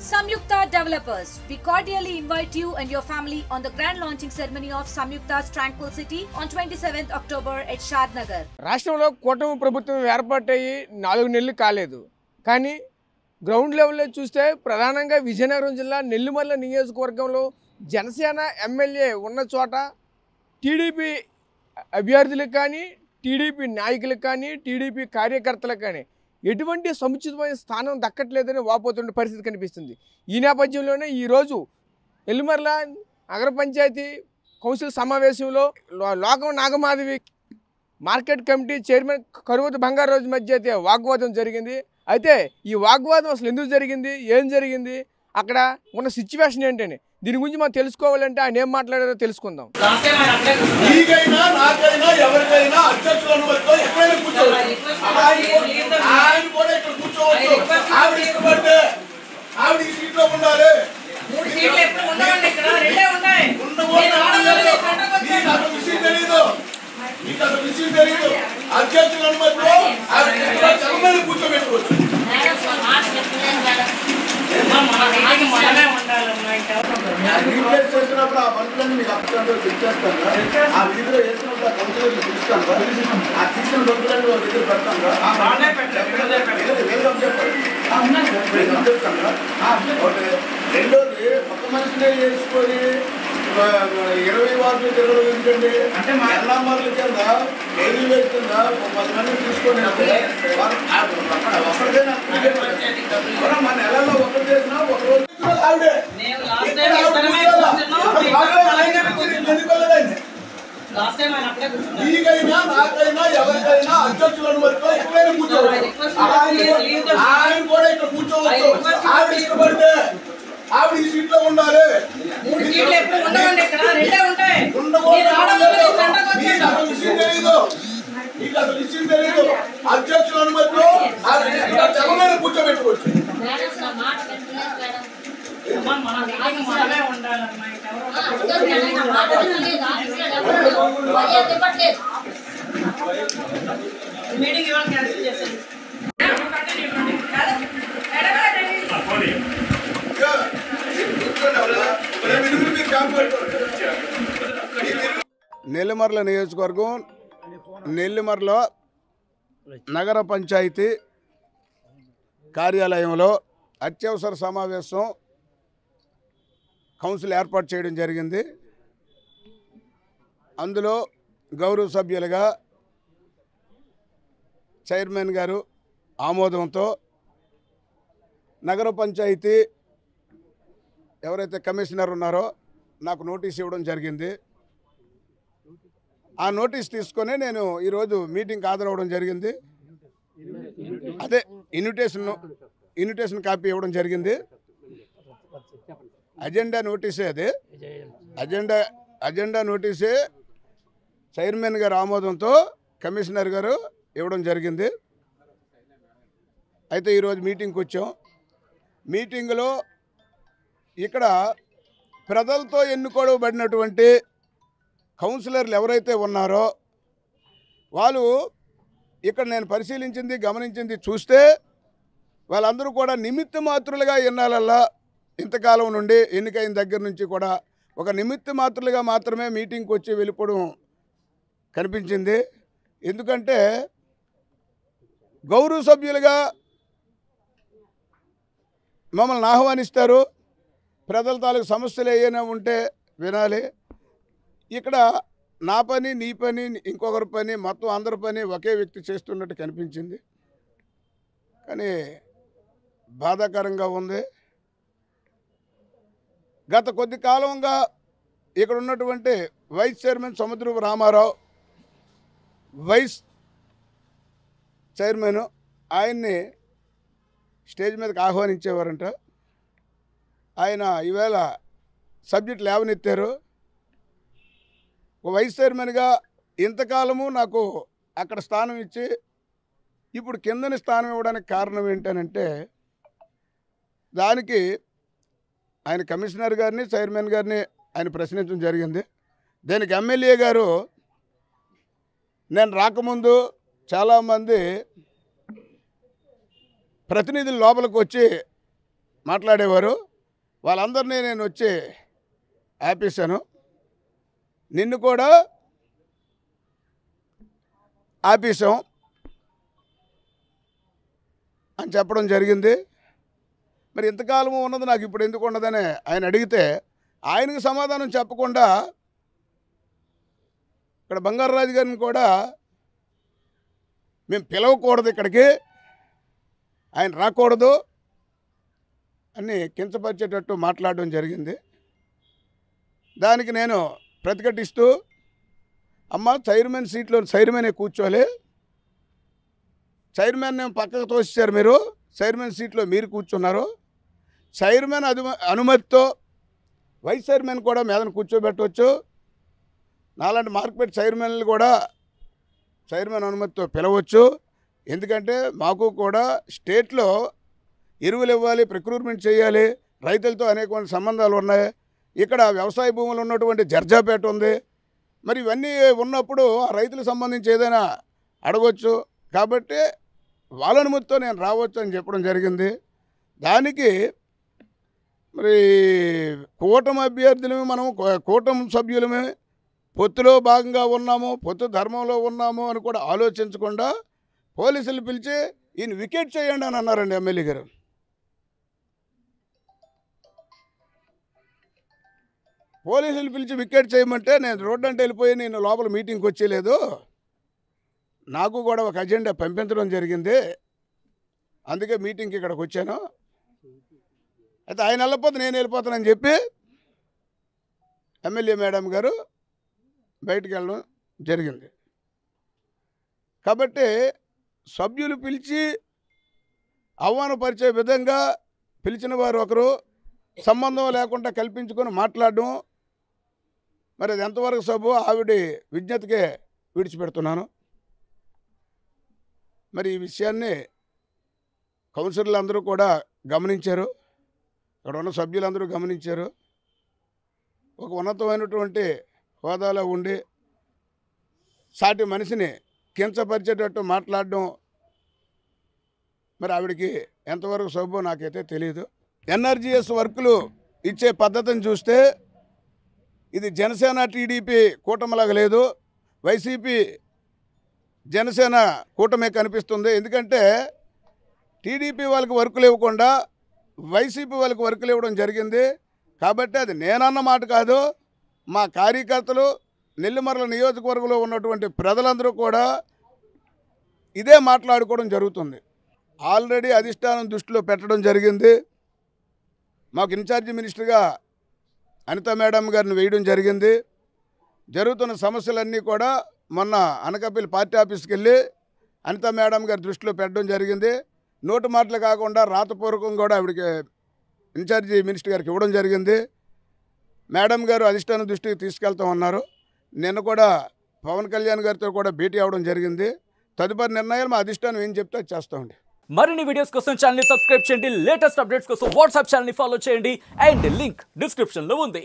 Samyukta Developers. We cordially invite you and your family on the grand launching ceremony of Samyukta's Tranquil City on 27th October at Shad Nagar. రాష్ట్రంలో కూటమి ప్రభుత్వం ఏర్పాటయ్యి నాలుగు నెలలు కాలేదు కానీ ground లెవెల్లో చూస్తే ప్రధానంగా విజయనగరం జిల్లా నెల్లిమర్ల నియోజకవర్గంలో జనసేన ఎమ్మెల్యే ఉన్న చోట టీడీపీ అభ్యర్థులకు కానీ టీడీపీ నాయకులకు కానీ టీడీపీ కార్యకర్తలకు కానీ ఎటువంటి సముచితమైన స్థానం దక్కట్లేదని వాపోతున్న పరిస్థితి కనిపిస్తుంది ఈ నేపథ్యంలోనే ఈరోజు ఎల్లిమర్ల నగర పంచాయతీ కౌన్సిల్ సమావేశంలో లో- లోకం Nagamadhavi market committee chairman Karuvathi Bangaraju మధ్య అయితే వాగ్వాదం జరిగింది అయితే ఈ వాగ్వాదం అసలు ఎందుకు జరిగింది ఏం జరిగింది అక్కడ ఉన్న సిచ్యువేషన్ ఏంటని దీని గురించి మనం తెలుసుకోవాలంటే ఆయన ఏం మాట్లాడారో తెలుసుకుందాం నీకైనా నాకైనా ఎవరికైనా అధ్యక్షుల అనుమతితో ఎక్కడైనా కూర్చోవచ్చు ఆయన కూడా- ఆయన కూడా ఇక్కడ కూర్చోవచ్చు ఆవిడ ఇష్టపడితే ఆవిడ ఈ సీట్ లో ఉండాలి మూడు సీట్లు ఎప్పుడు ఉండవండి ఇక్కడ రెండే ఉన్నాయి ఉండకూడదు నేను ఆడవాళ్ళని కండకు నీకు అసలు విషయం తెలీదు నీకు అసలు విషయం తెలీదు అధ్యక్షుల అనుమతితో ఆవిడ ఇష్టపడితే ఎవరినైనా కూర్చోబెట్టుకోవచ్చు మనకి మనమే ఉండాలమ్మా ఇంకా రీప్లేస్ చేసినప్పుడు ఆ పనులన్నీ మీకు అప్పట్లో చెక్ చేస్తాను ఆ వీధిలో వేసినప్పుడు ఆ కౌన్సిలర్లు పిలుస్తాను ఆ తీసిన పనులన్నీ ఒక దగ్గర పెడతాను వాళ్ళే పెట్టండి వెల్కమ్ చెప్పండి వెల్కమ్ చెప్తాను ఒకటి రెండోది ఒక మనిషినే చేసుకొని ఆ, ఇరవై వార్డులు తిరగడం ఏంటండి అంటే మా ఎల్లామర్ల కింద ఏది వేట్ కింద ఒక పది మంది తీసుకొని వెళ్తే వాళ్ళు- అక్కడ ఒక్కడికైనా మనం మన నెలలో ఒకటి చేసినా ఒక రోజు ఆవిడే నేను లాస్ట్ ఇక్కడ టైం ఆవిడ ఇద్దరమే కూర్చోవాలా? కూర్చున్నాం ఇక్కడ ఇద్దరం వాళ్ళే అలాగే ఆయన కూర్చున్నాం. ఎందుకు వెళ్ళదండి? లాస్ట్ టైం ఆయన అప్పుడే కూర్చున్నాం నీకైనా నాకైనా ఎవరికైనా అధ్యక్షుల అనుమతితో ఎక్కడైనా కూర్చోవచ్చు ఆయన ఆయన కూడా ఇక్కడ కూర్చోవచ్చు ఆవిడ ఇష్టపడితే ఆవిడ ఈ సీట్ లో ఉండాలి మూడు సీట్లు ఎప్పుడు ఉండవండి ఇక్కడ రెండే ఉంటాయి ఉండకూడదు. నేను ఆడవాళ్ళని కండకు నీకు అసలు విషయం తెలీదు నీకు అసలు విషయం తెలీదు అధ్యక్షుల అనుమతితో ఆవిడ ఇష్టపడితే ఎవరైనా కూర్చోబెట్టుకోవచ్చు అమ్మా, మన వీధికి మనమే ఉండాలమ్మా ఇంకెవరో మీటింగ్ ఇవాళ క్యాన్సిల్ చేసేది నెల్లిమర్ల నియోజకవర్గం నెల్లిమర్ల నగర పంచాయతీ కార్యాలయంలో అత్యవసర సమావేశం కౌన్సిల్ ఏర్పాటు చేయడం జరిగింది అందులో గౌరవ సభ్యులుగా చైర్మన్ గారు ఆమోదంతో నగర పంచాయతీ ఎవరైతే కమిషనర్ ఉన్నారో నాకు నోటీస్ ఇవ్వడం జరిగింది ఆ నోటీస్ తీసుకొని నేను ఈరోజు మీటింగ్కి హాజరవ్వడం జరిగింది అదే ఇన్విటేషన్ ఇన్విటేషన్ కాపీ ఇవ్వడం జరిగింది అజెండా నోటీసే అది అజెండా అజెండా నోటీసే చైర్మన్ గారు ఆమోదంతో కమిషనర్ గారు ఇవ్వడం జరిగింది అయితే ఈరోజు మీటింగ్కి వచ్చాం మీటింగ్లో ఇక్కడ ప్రజలతో ఎన్నుకోబడినటువంటి కౌన్సిలర్లు ఎవరైతే ఉన్నారో వాళ్ళు ఇక్కడ నేను పరిశీలించింది గమనించింది చూస్తే వాళ్ళందరూ కూడా నిమిత్త మాత్రులుగా ఎన్నాలల్లా ఇంతకాలం నుండి ఎన్నికైన దగ్గర నుంచి కూడా ఒక నిమిత్త మాత్రులుగా మాత్రమే మీటింగ్కి వచ్చి వెళ్ళిపోవడం కనిపించింది ఎందుకంటే గౌరవ సభ్యులుగా మమ్మల్ని ఆహ్వానిస్తారు ప్రజల తాలూకు సమస్యలు ఏమైనా ఉంటే వినాలి ఇక్కడ నా పని నీ పని ఇంకొకరి పని మొత్తం అందరి పని ఒకే వ్యక్తి చేస్తున్నట్టు కనిపించింది కానీ బాధాకరంగా ఉంది గత కొద్ది కాలంగా ఇక్కడ ఉన్నటువంటి vice chairman Samudrapu Ramarao vice chairman ఆయన్ని స్టేజ్ మీదకి ఆహ్వానించేవారంట ఆయన ఈవేళ సబ్జెక్ట్ లేవనెత్తారు ఒక వైస్ చైర్మన్గా ఇంతకాలము నాకు అక్కడ స్థానం ఇచ్చి ఇప్పుడు కిందని స్థానం ఇవ్వడానికి కారణం ఏంటనంటే దానికి ఆయన కమిషనర్ గారిని చైర్మన్ గారిని ఆయన ప్రశ్నించడం జరిగింది దానికి ఎమ్మెల్యే గారు నేను రాకముందు చాలామంది ప్రతినిధులు లోపలికి వచ్చి మాట్లాడేవారు వాళ్ళందరినీ నేను వచ్చి ఆపేశాను నిన్ను కూడా ఆపేశాం అని చెప్పడం జరిగింది మరి ఇంతకాలము ఉన్నది నాకు ఇప్పుడు ఎందుకు ఉన్నదని ఆయన అడిగితే ఆయనకు సమాధానం చెప్పకుండా ఇక్కడ బంగారరాజు గారిని కూడా మేము పిలవకూడదు ఇక్కడికి ఆయన రాకూడదు అని కించపరిచేటట్టు మాట్లాడడం జరిగింది దానికి నేను ప్రతిఘటిస్తూ అమ్మ చైర్మన్ సీట్లో చైర్మనే కూర్చోలే చైర్మన్ నేను పక్కకు తోసేశారు మీరు చైర్మన్ సీట్లో మీరు కూర్చున్నారు చైర్మన్ అను అనుమతితో వైస్ చైర్మన్ కూడా మీదన కూర్చోబెట్టవచ్చు నాలాంటి మార్కెట్ చైర్మన్లు కూడా చైర్మన్ అనుమతితో పిలవచ్చు ఎందుకంటే మాకు కూడా స్టేట్లో ఎరువులు ఇవ్వాలి ప్రక్రూట్మెంట్ చేయాలి రైతులతో అనేకమైన సంబంధాలు ఉన్నాయి ఇక్కడ వ్యవసాయ భూములు ఉన్నటువంటి జర్జాపేట ఉంది మరి ఇవన్నీ ఉన్నప్పుడు ఆ రైతులకు సంబంధించి ఏదైనా అడగొచ్చు కాబట్టి వాళ్ళ అనుమతితో నేను రావచ్చు అని చెప్పడం జరిగింది దానికి మరి కూటమి అభ్యర్థులమే మనం కూ- కూటమి సభ్యులమే పొత్తులో భాగంగా ఉన్నాము పొత్తు ధర్మంలో ఉన్నాము అని కూడా ఆలోచించకుండా పోలీసులు పిలిచి ఈయన వికెట్ చేయండి అని అన్నారండి ఎమ్మెల్యే గారు పోలీసులు పిలిచి వికెట్ చేయమంటే నేను రోడ్డు అంటే వెళ్ళిపోయి నేను లోపల మీటింగ్కి వచ్చేలేదు నాకు కూడా ఒక అజెండా పంపించడం జరిగింది అందుకే మీటింగ్కి ఇక్కడికి వచ్చాను అయితే ఆయన వెళ్ళకపోతే నేను వెళ్ళిపోతానని చెప్పి ఎమ్మెల్యే మేడం గారు బయటికి వెళ్ళడం జరిగింది కాబట్టి సభ్యులు పిలిచి అవమానపరిచే విధంగా పిలిచిన వారు ఒకరు సంబంధం లేకుండా కల్పించుకొని మాట్లాడడం మరి అది ఎంతవరకు సబు ఆవిడ విజ్ఞతకే విడిచిపెడుతున్నాను మరి ఈ విషయాన్ని కౌన్సిలర్లు అందరూ కూడా గమనించారు ఇక్కడ ఉన్న సభ్యులందరూ గమనించారు ఒక ఉన్నతమైనటువంటి హోదాలో ఉండి సాటి మనిషిని కించపరిచేటట్టు మాట్లాడడం మరి ఆవిడకి ఎంతవరకు సబ్బో నాకైతే తెలియదు ఎన్ఆర్జీఎస్ వర్కులు ఇచ్చే పద్ధతిని చూస్తే ఇది జనసేన టీడీపీ కూటమిలాగా లేదు వైసీపీ జనసేన కూటమే కనిపిస్తుంది ఎందుకంటే టీడీపీ వాళ్ళకి వర్కులు ఇవ్వకుండా వైసీపీ వాళ్ళకి వర్కులు ఇవ్వడం జరిగింది కాబట్టి అది నేనన్న మాట కాదు మా కార్యకర్తలు నెల్లిమర్ల నియోజకవర్గంలో ఉన్నటువంటి ప్రజలందరూ కూడా ఇదే మాట్లాడుకోవడం జరుగుతుంది ఆల్రెడీ అధిష్టానం దృష్టిలో పెట్టడం జరిగింది మాకు ఇన్ఛార్జి మినిస్టర్గా అనిత మేడం గారిని వేయడం జరిగింది జరుగుతున్న సమస్యలన్నీ కూడా మొన్న అనకాపల్లి పార్టీ ఆఫీస్కి వెళ్ళి అనిత మేడం గారి దృష్టిలో పెట్టడం జరిగింది నోటు మాటలు కాకుండా రాతపూర్వకం కూడా ఆవిడకి ఇన్ఛార్జి మినిస్టర్ గారికి ఇవ్వడం జరిగింది మేడం గారు అధిష్టానం దృష్టికి తీసుకెళ్తామన్నారు నిన్న కూడా పవన్ కళ్యాణ్ గారితో కూడా భేటీ అవ్వడం జరిగింది తదుపరి నిర్ణయాలు మా అధిష్టానం ఏం చెప్తే అది చేస్తామండి మరిన్ని వీడియోస్ కోసం ఛానల్ సబ్స్క్రైబ్ చేయండి లేటెస్ట్ అప్డేట్స్ కోసం వాట్సాప్ ఛానల్ ఫాలో చేయండి అండ్ లింక్ డిస్క్రిప్షన్ లో ఉంది